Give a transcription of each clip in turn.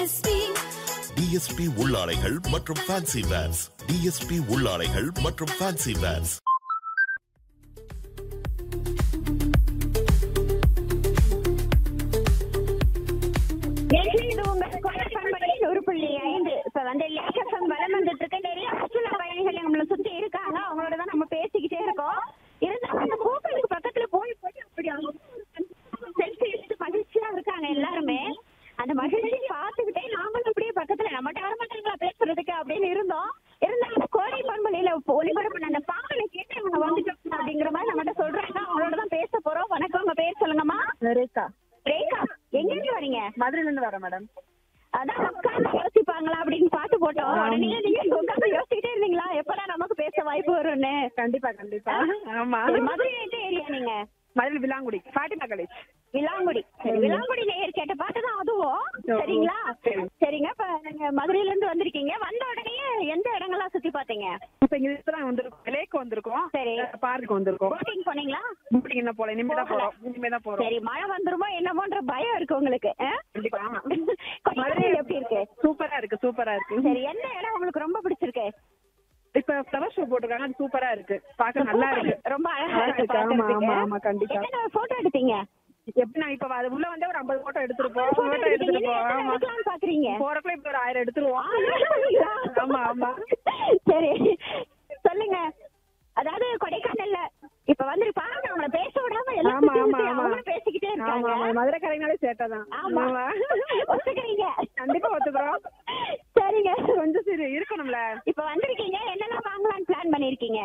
DSP உள்ளாடைகள் மற்றும் fancy verse DSP உள்ளாடைகள் மற்றும் fancy verse நேற்று இது உங்கள் கொடை பண்பலையின் ஒரு புள்ளி ஐந்து இப்ப வந்து லேசம் வலம் வந்துட்டு இருக்க நிறைய சுற்றுலா பயணிகள் நம்மளை சுத்தி இருக்காங்க அவங்களோட தான் நம்ம பேசிக்கிட்டே இருக்கோம் இருந்தாலும் அந்த கோவிலுக்கு பக்கத்துல போய் போய் அப்படி அவங்க செல்ஃபி எடுத்து மகிழ்ச்சியா இருக்காங்க எல்லாருமே அந்த மகிழ்ச்சி பார்த்துக்கிட்டே நாங்களும் அப்படியே பக்கத்துல நம்மகிட்ட வர மாட்டாங்களா பேசுறதுக்கு அப்படின்னு இருந்தோம் இருந்தாலும் கோடை பண்பலையில ஒளிபரப்பு அந்த பாடலை கேட்டு இவங்க வந்துட்டோம் அப்படிங்கிற மாதிரி நம்மகிட்ட சொல்றாங்க அவங்களோட தான் பேச போறோம் வணக்கம் உங்க பேர் சொல்லுங்கம்மா ரேகா ரேகா எங்க இருந்து வரீங்க மதுரையில இருந்து வரேன் மேடம் அதான் உட்கார்ந்து யோசிப்பாங்களா அப்படின்னு பாட்டு போட்டோம் உடனே நீங்க உட்கார்ந்து யோசிச்சுட்டே இருந்தீங்களா எப்படா நமக்கு பேச வாய்ப்பு வரும்னு கண்டிப்பா கண்டிப்பா ஆமா சரி, மதுரை எந்த ஏரியா நீங்க மதுரை விலாங்குடி ஃபாட்டிமா காலேஜ் விலாங்குடி சரி விலாங்குடி நேயர் கேட்ட பாட்டு தான் அதுவும் ஓ, சரிங்களா சரி. சரிங்க இப்ப நீங்க மதுரையில இருந்து வந்திருக்கீங்க வந்த உடனே எந்த இடங்கள்லாம் சுத்தி பாத்தீங்க இப்ப இங்க இப்பதான் வந்திருக்கோம் லேக் வந்திருக்கோம் சரி. பார்க் வந்திருக்கோம் போட்டிங் போனீங்களா போட்டிங் என்ன போல இனிமே தான் போறோம் இனிமே தான் போறோம் சரி மழை வந்துருமோ என்னமோன்ற பயம் இருக்கு உங்களுக்கு ஆ? கண்டிப்பா ஆமா கொடைக்கானல் எப்படி இருக்கு சூப்பரா இருக்கு சூப்பரா இருக்கு சரி எந்த இடம் உங்களுக்கு ரொம்ப பிடிச்சிருக்கு இப்ப ஃப்ளவர் ஷோ போட்டிருக்காங்க அது சூப்பரா இருக்கு பார்க்க நல்லா இருக்கு ரொம்ப அழகா இருக்கு இருக்கு. ஆமா பார்க்கறதுக்கு. ஆமா ஆமா கண்டிப்பா எத்தனை போட்டோ எடுத்தீங்க எப்படி நான் இப்ப அது உள்ள வந்து ஒரு ஐம்பது போட்டோ எடுத்திருப்போம் photo போட்டோ எடுத்தீங்க. எடுத்திருப்போம் எத்தனை ஆமா எடுக்கலாம்னு பாக்குறீங்க போறக்குள்ள இப்ப ஒரு ஆயிரம் எடுத்துருவோம் ஆமா ஆமா சரி சொல்லுங்க அதாவது கொடைக்கானல்ல இப்ப வந்து பாருங்க அவங்கள பேச விடாம எல்லாம் ஆமா சுத்தி ஆமா சுத்தி ஆமா அவங்களும் பேசிக்கிட்டே ஆமா இருக்காங்க ஆமா மதுரைக்காரங்கனாலே சேட்டை தான் ஆமா ஒத்துக்கிறீங்க கண்டிப்பா ஒத்துக்கிறோம் சரிங்க கொஞ்சம் சரி இருக்கணும்ல இப்ப வந்திருக்கீங்க என்னெல்லாம் வாங்கலாம்னு பிளான் பண்ணிருக்கீங்க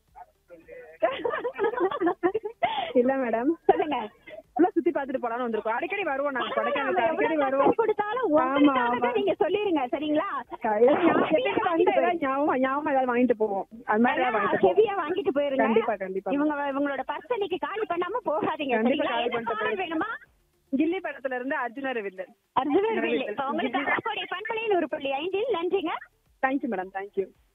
இல்ல மேடம் சொல்லுங்க உள்ள சுத்தி பார்த்துட்டு போலாம்னு வந்திருக்கோம் அடிக்கடி வருவோம் நாங்க கொடைக்கானல் நம்ம அடிக்கடி எவ்வளவு வருவோம் காசு கொடுத்தாலும் ஆமா உங்களுக்காக ஆமா நீங்க சொல்லிருங்க சரிங்களா எப்பயுமே வந்து ஏதாவது ஞாபகம் ஞாபகம் ஏதாவது வாங்கிட்டு போவோம் அது மாதிரி ஏதாவது வாங்கிட்டு போவோம் ஹெவியா வாங்கிட்டு போயிருங்க கண்டிப்பா, கண்டிப்பா. இவங்க இவங்களோட பர்ஸ் இன்னைக்கு காலி பண்ணாம போகாதீங்க கண்டிப்பா சரிங்களா காலி என்ன பண்ணிட்டு சாமான் வேணுமா கில்லி படத்துல இருந்து அர்ஜுனர் வில்லன் அர்ஜுனர் பில் இப்ப உங்களுக்கு வரக்கூடிய பண்பலையில் ஒரு புள்ளி ஐந்தில் நன்றிங்க தேங்க்யூ மேடம் தேங்க்யூ